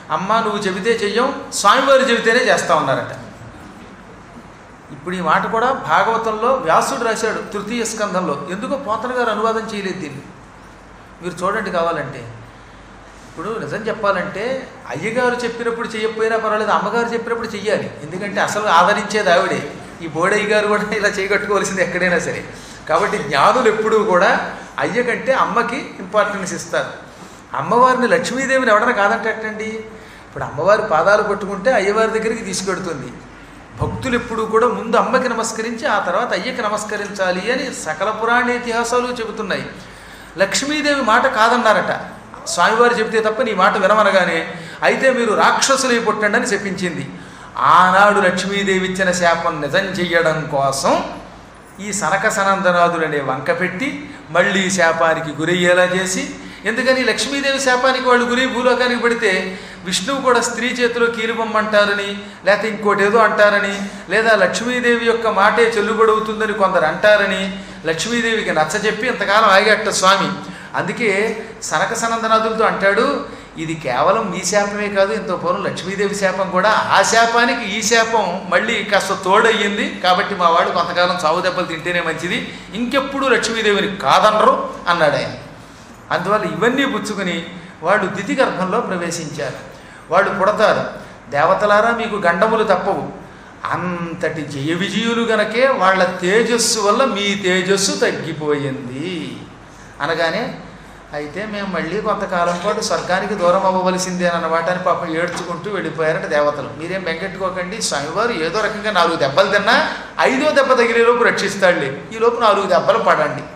అమ్మ నువ్వు చెబితే చెయ్యం స్వామివారు చెబితేనే చేస్తా ఉన్నారట ఇప్పుడు ఈ మాట కూడా భాగవతంలో వ్యాసుడు రాశాడు తృతీయ స్కంధంలో ఎందుకో పోతన గారు అనువాదం చేయలేదు దీన్ని మీరు చూడండి కావాలంటే ఇప్పుడు నిజం చెప్పాలంటే అయ్యగారు చెప్పినప్పుడు చెయ్యకపోయినా పర్వాలేదు అమ్మగారు చెప్పినప్పుడు చెయ్యాలి ఎందుకంటే అసలు ఆదరించేది ఆవిడే ఈ బోడయ్య గారు కూడా ఇలా చేయగట్టుకోవాల్సింది ఎక్కడైనా సరే కాబట్టి జ్ఞానులు ఎప్పుడూ కూడా అయ్య కంటే అమ్మకి ఇంపార్టెన్స్ ఇస్తారు అమ్మవారిని లక్ష్మీదేవిని ఎవడన్నా కాదంటండి ఇప్పుడు అమ్మవారి పాదాలు పట్టుకుంటే అయ్యవారి దగ్గరికి తీసుకెడుతుంది భక్తులు ఎప్పుడూ కూడా ముందు అమ్మకి నమస్కరించి ఆ తర్వాత అయ్యకి నమస్కరించాలి అని సకల పురాణ ఇతిహాసాలు చెబుతున్నాయి లక్ష్మీదేవి మాట కాదన్నారట స్వామివారు చెబితే తప్ప నీ మాట వినమనగానే అయితే మీరు రాక్షసులై పుట్టండి అని చెప్పించింది ఆనాడు లక్ష్మీదేవి ఇచ్చిన శాపం నిజం చెయ్యడం కోసం ఈ సనక సనందనాథులనే వంక పెట్టి మళ్ళీ శాపానికి గురయ్యేలా చేసి ఎందుకని లక్ష్మీదేవి శాపానికి వాళ్ళు గురి భూలోకానికి పడితే విష్ణువు కూడా స్త్రీ చేతిలో కీలుబొమ్మంటారని లేకపోతే ఇంకోటి ఏదో అంటారని లేదా లక్ష్మీదేవి యొక్క మాటే చెల్లుబడవుతుందని కొందరు అంటారని లక్ష్మీదేవికి నచ్చజెప్పి ఇంతకాలం ఆగేట స్వామి అందుకే సనక సనందనాథులతో అంటాడు ఇది కేవలం మీ శాపమే కాదు ఇంత పూర్వం లక్ష్మీదేవి శాపం కూడా ఆ శాపానికి ఈ శాపం మళ్ళీ కాస్త తోడయ్యింది కాబట్టి మా వాడు కొంతకాలం చావు దెబ్బలు తింటేనే మంచిది ఇంకెప్పుడు లక్ష్మీదేవిని కాదనరు అన్నాడు ఆయన అందువల్ల ఇవన్నీ పుచ్చుకుని వాళ్ళు దితి గర్భంలో ప్రవేశించారు వాళ్ళు పుడతారు దేవతలారా మీకు గండములు తప్పవు అంతటి జయ విజయులు గనకే వాళ్ళ తేజస్సు వల్ల మీ తేజస్సు తగ్గిపోయింది అనగానే అయితే మేము మళ్ళీ కొంతకాలం పాటు స్వర్గానికి దూరం అవ్వవలసిందే అన్నమాట అని పాపం ఏడ్చుకుంటూ వెళ్ళిపోయారట దేవతలు మీరేం బెంగెట్టుకోకండి స్వామివారు ఏదో రకంగా నాలుగు దెబ్బలు తిన్నా ఐదో దెబ్బ తగిలేలోపు రక్షిస్తాడులే ఈలోపు నాలుగు దెబ్బలు పడండి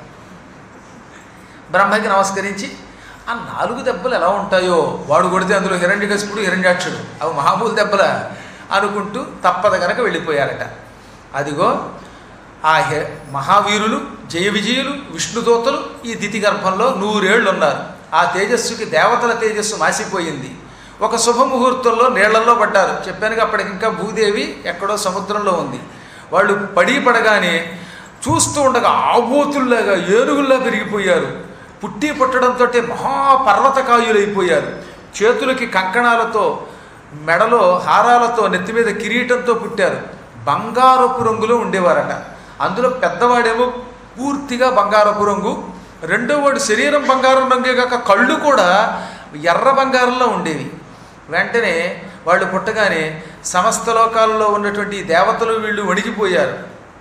బ్రహ్మకి నమస్కరించి ఆ నాలుగు దెబ్బలు ఎలా ఉంటాయో వాడు కొడితే అందులో హిరణ్యకశిపుడు హిరణ్యాక్షుడు అవి మామూలు దెబ్బల అనుకుంటూ తప్పద గనక వెళ్ళిపోయారట అదిగో ఆ హె మహావీరులు జయ విజయులు విష్ణుదూతలు ఈ దితి గర్భంలో నూరేళ్ళు ఉన్నారు ఆ తేజస్సుకి దేవతల తేజస్సు మాసిపోయింది ఒక శుభముహూర్తంలో నీళ్లలో పడ్డారు చెప్పానుగా అప్పటికి ఇంకా భూదేవి ఎక్కడో సముద్రంలో ఉంది వాళ్ళు పడి పడగానే చూస్తూ ఉండగా ఆబోతుల్లాగా ఏనుగుల్లా పెరిగిపోయారు పుట్టి పుట్టడంతో మహాపర్వతకాయులైపోయారు చేతులకి కంకణాలతో మెడలో హారాలతో నెత్తి మీద కిరీటంతో పుట్టారు బంగారపు రంగులో ఉండేవారట అందులో పెద్దవాడేమో పూర్తిగా బంగారపు రంగు రెండో వాడు శరీరం బంగారం రంగే కాక కళ్ళు కూడా ఎర్ర బంగారంలో ఉండేవి వెంటనే వాళ్ళు పుట్టగానే సమస్త లోకాలలో ఉన్నటువంటి ఈ దేవతలు వీళ్ళు వణికిపోయారు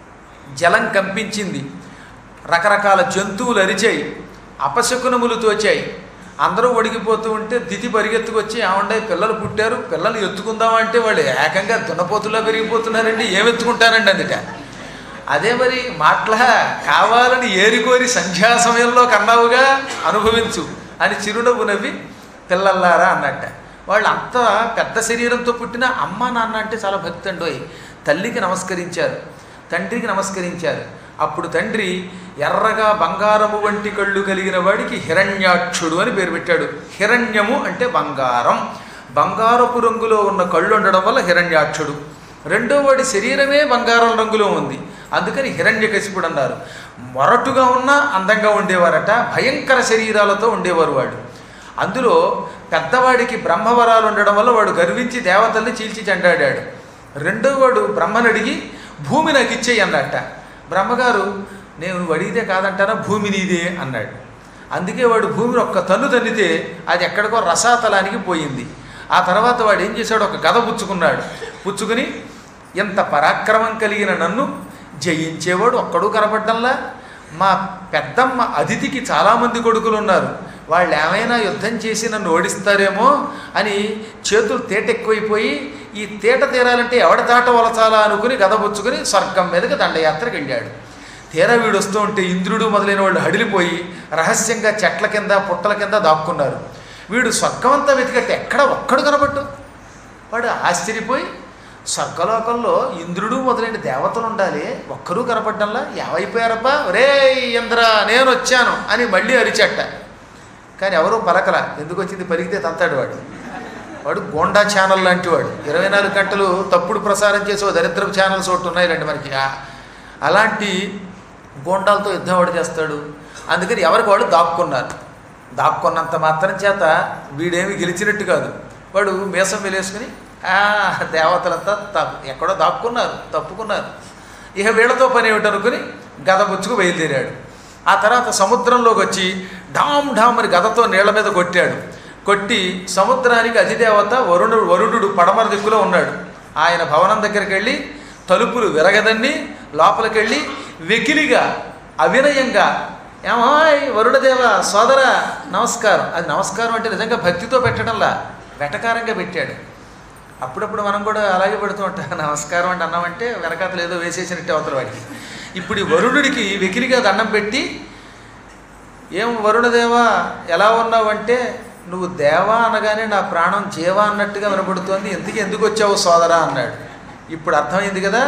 జలం కంపించింది రకరకాల జంతువులు అరిచాయి అపశకునములు తోచాయి అందరూ వణికిపోతూ ఉంటే దితి పరిగెత్తుకొచ్చి ఏమండే పిల్లలు పుట్టారు పిల్లలు ఎత్తుకుందామంటే వాళ్ళు ఏకంగా దున్నపోతులా పెరిగిపోతున్నారండి ఏమెత్తుకుంటారండి అందుట అదే మరి మాటల కావాలని ఏరికోరి సంధ్యా సమయంలో కన్నావుగా అనుభవించు అని చిరునవ్వు నవ్వి పిల్లల్లారా అన్నట్ట వాళ్ళు అంత పెద్ద శరీరంతో పుట్టిన అమ్మ నాన్న అంటే చాలా భక్తి అండోయ్ తల్లికి నమస్కరించారు తండ్రికి నమస్కరించారు అప్పుడు తండ్రి ఎర్రగా బంగారము వంటి కళ్ళు కలిగిన వాడికి హిరణ్యాక్షుడు అని పేరు పెట్టాడు హిరణ్యము అంటే బంగారం బంగారపు రంగులో ఉన్న కళ్ళు ఉండడం వల్ల హిరణ్యాక్షుడు రెండో వాడి శరీరమే బంగారం రంగులో ఉంది అందుకని హిరణ్యకశిపుడు అన్నారు మొరటుగా ఉన్నా అందంగా ఉండేవారట భయంకర శరీరాలతో ఉండేవారు వాడు అందులో పెద్దవాడికి బ్రహ్మవరాలు ఉండడం వల్ల వాడు గర్వించి దేవతల్ని చీల్చి చెండాడాడు రెండో వాడు బ్రహ్మను అడిగి భూమి నాకు ఇచ్చేయి అన్నట్ట బ్రహ్మగారు నేను నువ్వు అడిగితే కాదంటారా భూమి నీదే అన్నాడు అందుకే వాడు భూమిని ఒక్క తన్ను తన్నితే అది ఎక్కడికో రసాతలానికి పోయింది ఆ తర్వాత వాడు ఏం చేశాడు ఒక గద పుచ్చుకున్నాడు పుచ్చుకుని ఎంత పరాక్రమం కలిగిన నన్ను జయించేవాడు ఒక్కడూ కనపడ్డంలా మా పెద్దమ్మ అతిథికి చాలామంది కొడుకులు ఉన్నారు వాళ్ళు ఏమైనా యుద్ధం చేసి నన్ను ఓడిస్తారేమో అని చేతులు తేట ఎక్కువైపోయి ఈ తేట తీరాలంటే ఎవడ తాట వలచాలా అనుకుని గద పుచ్చుకుని స్వర్గం మీదకి దండయాత్రకు వెళ్ళాడు తీరా వీడు వస్తూ ఉంటే ఇంద్రుడు మొదలైన వాళ్ళు హడిలిపోయి రహస్యంగా చెట్ల కింద పుట్టల కింద దాక్కున్నారు వీడు స్వర్గమంతా వెతికట్టు ఎక్కడ ఒక్కడు కనబట్టు వాడు ఆశ్చర్యపోయి స్వర్గలోకంలో ఇంద్రుడు మొదలైన దేవతలు ఉండాలి ఒక్కరూ కనపడ్డంలా ఏమైపోయారబ్బా రే ఇంద్ర నేను వచ్చాను అని మళ్ళీ అరిచట్ట కానీ ఎవరూ పలకల ఎందుకు వచ్చింది పలికితే తంతాడు వాడు వాడు గోండా ఛానల్ లాంటి వాడు ఇరవై నాలుగు గంటలు తప్పుడు ప్రసారం చేసే ఓ దరిద్రపు ఛానల్స్ ఒకటి ఉన్నాయి రండి మనకి ఆ- అలాంటి గోండాలతో యుద్ధం వాడు చేస్తాడు అందుకని ఎవరికి వాళ్ళు దాక్కున్నారు దాక్కున్నంత మాత్రం చేత వీడేమి గెలిచినట్టు కాదు వాడు మీసం వెలేసుకుని "ఆ, దేవతలంతా తప్పు ఎక్కడో దాక్కున్నారు తప్పుకున్నారు ఇక వీళ్ళతో పని ఏమిటనుకుని గద బుచ్చుకు బయలుదేరాడు ఆ తర్వాత సముద్రంలోకి వచ్చి ఢామ్ ఢామ్ అని గదతో నీళ్ల మీద కొట్టాడు కొట్టి సముద్రానికి అధిదేవత వరుణుడు వరుణుడు పడమర దిక్కులో ఉన్నాడు ఆయన భవనం దగ్గరికి వెళ్ళి తలుపులు విరగదన్ని లోపలికి వెళ్ళి వెకిలిగా అవినయంగా ఏమాయ్ వరుణదేవ సోదర నమస్కారం అది నమస్కారం అంటే నిజంగా భక్తితో పెట్టడంలా వెటకారంగా పెట్టాడు అప్పుడప్పుడు మనం కూడా అలాగే పెడుతూ ఉంటాం నమస్కారం అంటే అన్నామంటే వెనకాతలు ఏదో వేసేసినట్టే అవతల వాడికి ఇప్పుడు ఈ వరుణుడికి వెకిలిగా దండం పెట్టి ఏం వరుణదేవా ఎలా ఉన్నావంటే నువ్వు దేవా అనగానే నా ప్రాణం జీవా అన్నట్టుగా వినపడుతోంది ఎందుకు ఎందుకు వచ్చావు సోదరా అన్నాడు ఇప్పుడు అర్థమైంది కదా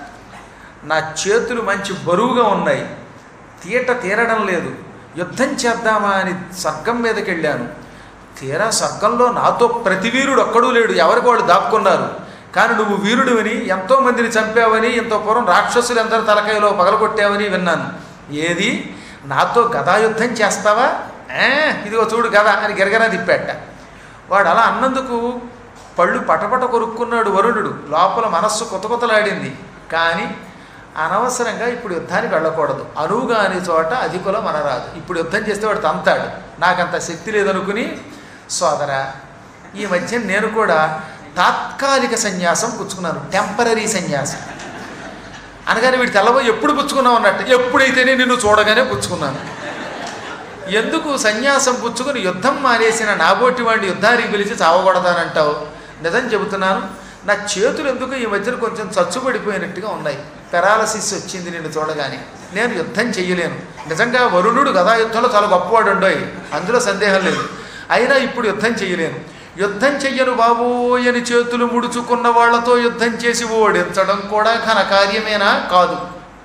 నా చేతులు మంచి బరువుగా ఉన్నాయి తీట తీరడం లేదు యుద్ధం చేద్దామా అని స్వర్గం మీదకి వెళ్ళాను తీరా స్వర్గంలో నాతో ప్రతి వీరుడు ఒక్కడూ లేడు ఎవరికి వాళ్ళు దాక్కున్నారు కానీ నువ్వు వీరుడివని ఎంతో మందిని చంపావని ఎంతో పూర్వం రాక్షసులు ఎందరో తలకాయలో పగలగొట్టావని విన్నాను ఏది నాతో గదాయుద్ధం చేస్తావా ఏ ఇదిగో చూడు గద అని గిరగరా తిప్పాట వాడు అలా అన్నందుకు పళ్ళు పటపట కొరుక్కున్నాడు వరుణుడు లోపల మనస్సు కొత్త కొత్తలాడింది కానీ అనవసరంగా ఇప్పుడు యుద్ధానికి వెళ్ళకూడదు అనువుగా అనే చోట అధికులం అనరాదు ఇప్పుడు యుద్ధం చేస్తే వాడు తంతాడు నాకంత శక్తి లేదనుకుని సోదరా ఈ మధ్య నేను కూడా తాత్కాలిక సన్యాసం పుచ్చుకున్నాను టెంపరీ సన్యాసం అనగానే వీడు తెల్లబోయి ఎప్పుడు పుచ్చుకున్నావు అన్నట్టు ఎప్పుడైతేనే నిన్ను చూడగానే పుచ్చుకున్నాను ఎందుకు సన్యాసం పుచ్చుకుని యుద్ధం మానేసిన నాబోటి వాడిని యుద్ధానికి పిలిచి చావకూడదానంటావు నిజం చెబుతున్నాను నా చేతులు ఎందుకు ఈ మధ్యన కొంచెం చచ్చుబడిపోయినట్టుగా ఉన్నాయి పెరాలసిస్ వచ్చింది నిన్ను చూడగానే నేను యుద్ధం చెయ్యలేను నిజంగా వరుణుడు గదా యుద్ధంలో చాలా గొప్పవాడు ఉండోయి అందులో సందేహం లేదు అయినా ఇప్పుడు యుద్ధం చెయ్యలేను యుద్ధం చెయ్యను బాబోయని చేతులు ముడుచుకున్న వాళ్లతో యుద్ధం చేసి ఓడించడం కూడా ఘన కార్యమేనా కాదు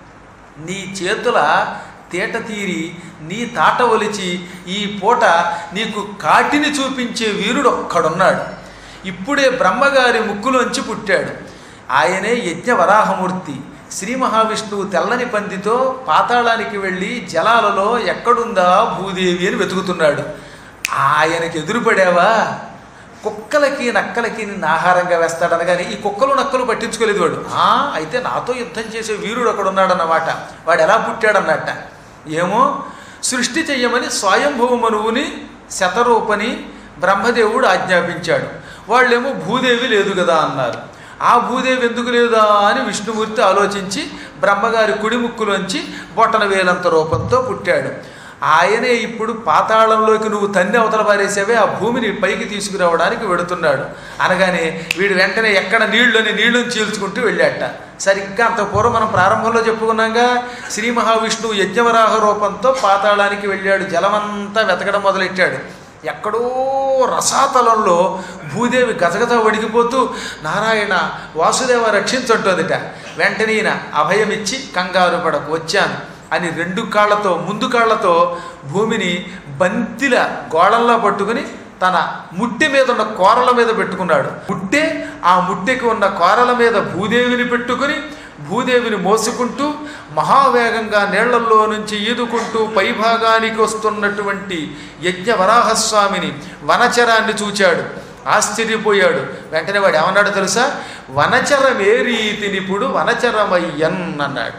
నీ చేతుల తేట తీరి నీ తాట ఒలిచి ఈ పూట నీకు కాటిని చూపించే వీరుడు ఒక్కడున్నాడు ఇప్పుడే బ్రహ్మగారి ముక్కులోంచి పుట్టాడు ఆయనే యజ్ఞ వరాహమూర్తి శ్రీ మహావిష్ణువు తెల్లని పందితో పాతాళానికి వెళ్ళి జలాలలో ఎక్కడుందా భూదేవి అని వెతుకుతున్నాడు ఆయనకి ఎదురుపడావా కుక్కలకి నక్కలకి నిన్ను ఆహారంగా వేస్తాడని కానీ ఈ కుక్కలు నక్కలు పట్టించుకోలేదు వాడు "ఆ, అయితే నాతో యుద్ధం చేసే వీరుడు ఒకడు ఉన్నాడన్నమాట వాడు ఎలా పుట్టాడన్నట్ట ఏమో సృష్టి చెయ్యమని స్వయంభవ మనువుని శతరూపని బ్రహ్మదేవుడు ఆజ్ఞాపించాడు వాళ్ళేమో భూదేవి లేదు కదా అన్నారు ఆ భూదేవి ఎందుకు లేదా అని విష్ణుమూర్తి ఆలోచించి బ్రహ్మగారి కుడి ముక్కులోంచి బొట్టన వేలంత రూపంతో పుట్టాడు ఆయనే ఇప్పుడు పాతాళంలోకి నువ్వు తన్ని అవతల పారేసావే ఆ భూమిని పైకి తీసుకురావడానికి వెడుతున్నాడు అనగానే వీడు వెంటనే ఎక్కడ నీళ్ళని నీళ్ళని చీల్చుకుంటూ వెళ్ళాట సరిగ్గా అంత పూర్వం మనం ప్రారంభంలో చెప్పుకున్నాగా శ్రీ మహావిష్ణువు యజ్ఞవరాహ రూపంతో పాతాళానికి వెళ్ళాడు జలమంతా వెతకడం మొదలెట్టాడు ఎక్కడో రసాతలంలో భూదేవి గజగజ వడిగిపోతూ నారాయణ వాసుదేవ రక్షించంటుందిట వెంటనే ఈయన అభయమిచ్చి కంగారు పడకు వచ్చాను అని రెండు కాళ్ళతో ముందు కాళ్ళతో భూమిని బంతిల గోళంలో పట్టుకుని తన ముట్టె మీద ఉన్న కోరల మీద పెట్టుకున్నాడు ముట్టె ఆ ముట్టెకి ఉన్న కోరల మీద భూదేవిని పెట్టుకుని భూదేవిని మోసుకుంటూ మహావేగంగా నీళ్లల్లో నుంచి ఈదుకుంటూ పైభాగానికి వస్తున్నటువంటి యజ్ఞ వరాహస్వామిని వనచరాన్ని చూచాడు ఆశ్చర్యపోయాడు వెంటనే వాడు ఏమన్నాడు తెలుసా వనచరమే రీతినిప్పుడు వనచరమయ్యన్ అన్నాడు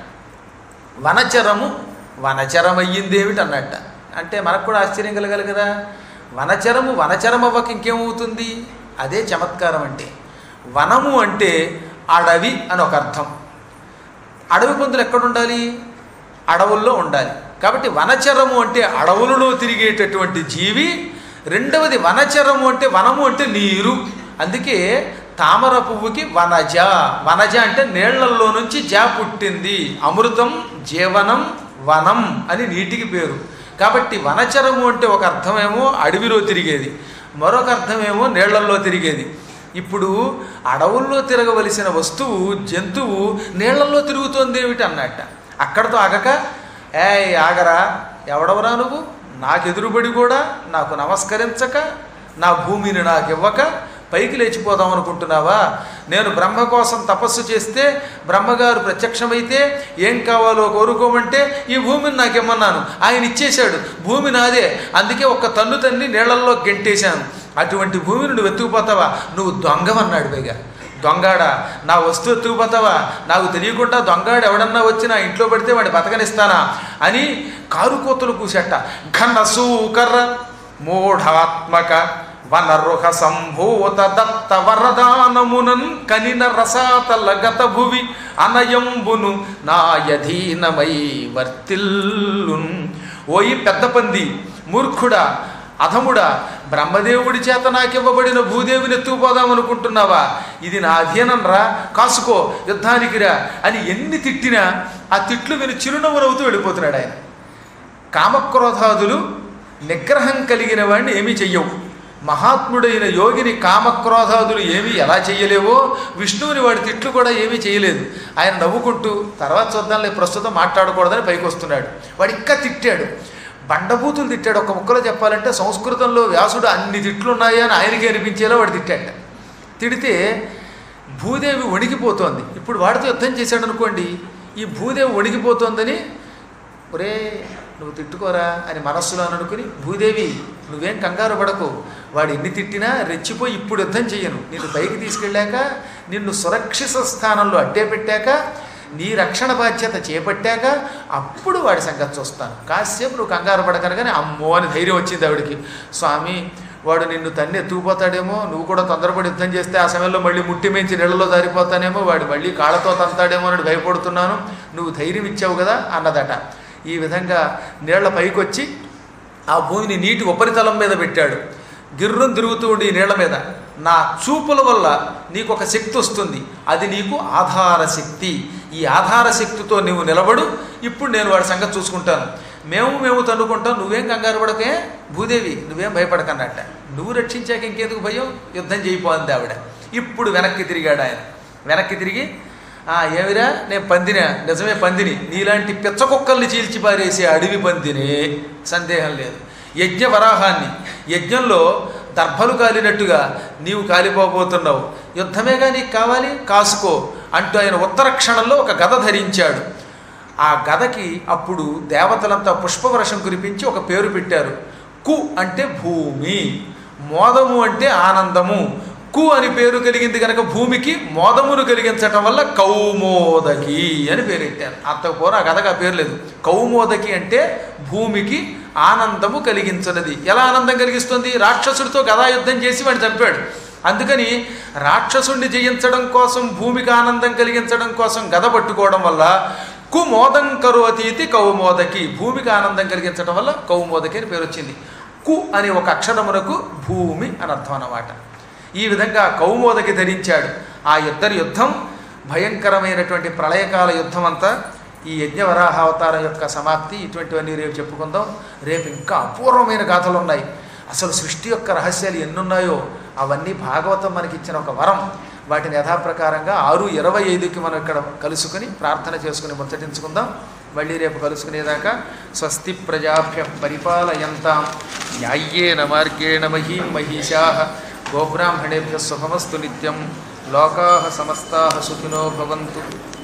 వనచరము వనచరమయ్యిందేమిటి అన్నట్ట అంటే మనకు కూడా ఆశ్చర్యం కలగాలి కదా వనచరము వనచరం అవ్వక ఇంకేమవుతుంది అదే చమత్కారం అంటే వనము అంటే అడవి అని ఒక అర్థం అడవి పందులు ఎక్కడ ఉండాలి అడవుల్లో ఉండాలి కాబట్టి వనచరము అంటే అడవులలో తిరిగేటటువంటి జీవి రెండవది వనచరము అంటే వనము అంటే నీరు అందుకే తామర పువ్వుకి వనజ వనజ అంటే నీళ్లల్లో నుంచి జా పుట్టింది అమృతం జీవనం వనం అని నీటికి పేరు కాబట్టి వనచరము అంటే ఒక అర్థమేమో అడవిలో తిరిగేది మరొక అర్థమేమో నీళ్లల్లో తిరిగేది ఇప్పుడు అడవుల్లో తిరగవలసిన వస్తువు జంతువు నీళ్లలో తిరుగుతోంది ఏమిటి అన్నట్ట అక్కడతో ఆగక ఏ ఆగరా ఎవడవరా నువ్వు నాకు ఎదురుబడి కూడా నాకు నమస్కరించక నా భూమిని నాకు ఇవ్వక పైకి లేచిపోదాం అనుకుంటున్నావా నేను బ్రహ్మ కోసం తపస్సు చేస్తే బ్రహ్మగారు ప్రత్యక్షమైతే ఏం కావాలో కోరుకోమంటే ఈ భూమిని నాకు ఇమ్మన్నాను ఆయన ఇచ్చేశాడు భూమి నాదే అందుకే ఒక్క తన్ను తన్ని నీళ్లల్లో గెంటేశాను అటువంటి భూమిని నువ్వు ఎత్తుకుపోతావా నువ్వు దొంగవన్నాడు పైగా దొంగాడా నా వస్తువు ఎత్తుకుపోతావా నాకు తెలియకుండా దొంగాడు ఎవడన్నా వచ్చి నా ఇంట్లో పడితే వాడి బతకనిస్తానా అని కారు కోతలు కూసట ఘన సూకర మూఢాత్మక వనరుహ సంభూత దత్త వరదానమునన్ కనిన రసాతల గత భువి అనయంబును నాయధీనమై వర్తిల్లున్ ఓయి పెద్ద పంది మూర్ఖుడా అధముడా బ్రహ్మదేవుడి చేత నాకివ్వబడిన భూదేవిని ఎత్తుకుపోదాం అనుకుంటున్నావా ఇది నా అధీనం రా కాసుకో యుద్ధానికి రా అని ఎన్ని తిట్టినా ఆ తిట్లు విని చిరునవ్వు నవ్వుతూ వెళ్ళిపోతున్నాడు ఆయన కామక్రోధాదులు నిగ్రహం కలిగిన వాడిని ఏమీ చెయ్యవు మహాత్ముడైన యోగిని కామక్రోధాదులు ఏమీ ఎలా చేయలేవో విష్ణువుని వాడి తిట్లు కూడా ఏమీ చేయలేదు ఆయన నవ్వుకుంటూ తర్వాత చూద్దాంలే ప్రస్తుతం మాట్లాడకూడదని పైకి వస్తున్నాడు వాడు ఇంకా తిట్టాడు బండబూతులు తిట్టాడు ఒక ముక్కలో చెప్పాలంటే సంస్కృతంలో వ్యాసుడు అన్ని తిట్లు ఉన్నాయి అని ఆయనకి అనిపించేలా వాడు తిట్టాడు తిడితే భూదేవి వణికిపోతోంది ఇప్పుడు వాడితో యుద్ధం చేశాడు అనుకోండి ఈ భూదేవి వణికిపోతోందని ఒరే నువ్వు తిట్టుకోరా అని మనస్సులో అని అనుకుని భూదేవి నువ్వేం కంగారు పడకు వాడు ఎన్ని తిట్టినా రెచ్చిపోయి ఇప్పుడు యుద్ధం చెయ్యను నిన్ను పైకి తీసుకెళ్ళాక నిన్ను సురక్షిత స్థానంలో అడ్డే పెట్టాక నీ రక్షణ బాధ్యత చేపట్టాక అప్పుడు వాడి సంగతి చూస్తాను కాసేపు నువ్వు కంగారు పడకనగానే అమ్మో అని ధైర్యం వచ్చింది ఆవిడికి స్వామి వాడు నిన్ను తన్ని ఎత్తుకుపోతాడేమో నువ్వు కూడా తొందరపడి యుద్ధం చేస్తే ఆ సమయంలో మళ్ళీ ముట్టి మించి నీళ్ళలో జారిపోతానేమో వాడు మళ్ళీ కాళ్ళతో తంతాడేమో అని భయపడుతున్నాను నువ్వు ధైర్యం ఇచ్చావు కదా అన్నదట ఈ విధంగా నీళ్ల పైకొచ్చి ఆ భూమిని నీటి ఉపరితలం మీద పెట్టాడు గిర్రం తిరుగుతూ ఉండి ఈ నీళ్ల మీద నా చూపుల వల్ల నీకు ఒక శక్తి వస్తుంది అది నీకు ఆధార శక్తి ఈ ఆధార శక్తితో నువ్వు నిలబడు ఇప్పుడు నేను వాడి సంగతి చూసుకుంటాను మేము మేము తన్నుకుంటాం నువ్వేం కంగారు పడకే భూదేవి నువ్వేం భయపడకన్నట్ట నువ్వు రక్షించాక ఇంకెందుకు భయం యుద్ధం చేయిపోయింది ఆవిడ ఇప్పుడు వెనక్కి తిరిగాడు ఆయన వెనక్కి తిరిగి "ఆ, ఏమిరా నేను పందినా నిజమే పందిని నీలాంటి పిచ్చ కుక్కల్ని చీల్చి పారేసే అడవి పందినే సందేహం లేదు యజ్ఞ వరాహాన్ని యజ్ఞంలో దర్భలు కాలినట్టుగా నీవు కాలిపోబోతున్నావు యుద్ధమేగా నీకు కావాలి కాసుకో అంటూ ఆయన ఉత్తర క్షణంలో ఒక గద ధరించాడు ఆ గదకి అప్పుడు దేవతలంతా పుష్పవర్షం కురిపించి ఒక పేరు పెట్టారు కు అంటే భూమి మోదము అంటే ఆనందము కు అని పేరు కలిగింది కనుక భూమికి మోదమును కలిగించటం వల్ల కౌమోదకి అని పేరెట్టారు అంతకుపోరు ఆ గదకు ఆ పేరు లేదు కౌమోదకి అంటే భూమికి ఆనందము కలిగించినది ఎలా ఆనందం కలిగిస్తుంది రాక్షసుడితో గదాయుద్ధం చేసి వాడిని చంపాడు అందుకని రాక్షసుణ్ణి జయించడం కోసం భూమికి ఆనందం కలిగించడం కోసం గద పట్టుకోవడం వల్ల కుమోదం కరోతీతి కౌమోదకి భూమికి ఆనందం కలిగించడం వల్ల కౌమోదకి అని పేరు వచ్చింది కు అనే ఒక అక్షరమునకు భూమి అని అర్థం అన్నమాట ఈ విధంగా కౌమోదకి ధరించాడు ఆ ఇద్దరి యుద్ధం భయంకరమైనటువంటి ప్రళయకాల యుద్ధం అంతా ఈ యజ్ఞవరాహ అవతారం యొక్క సమాప్తి ఇటువంటివన్నీ రేపు చెప్పుకుందాం రేపు ఇంకా అపూర్వమైన గాథలు ఉన్నాయి అసలు సృష్టి యొక్క రహస్యాలు ఎన్నున్నాయో అవన్నీ భాగవతం మనకి ఇచ్చిన ఒక వరం వాటిని యథాప్రకారంగా ఆరు ఇరవై ఐదుకి మనం ఇక్కడ కలుసుకుని ప్రార్థన చేసుకుని ముచ్చటించుకుందాం మళ్ళీ రేపు కలుసుకునేదాకా స్వస్తి ప్రజాభ్య పరిపాలయంతాం న్యాయ్యేన మార్గేణ మహీం మహిషా గోబ్రాహ్మణేభ్య శుభమస్తు నిత్యం లోకా సమస్తా సుఖినో భవంతు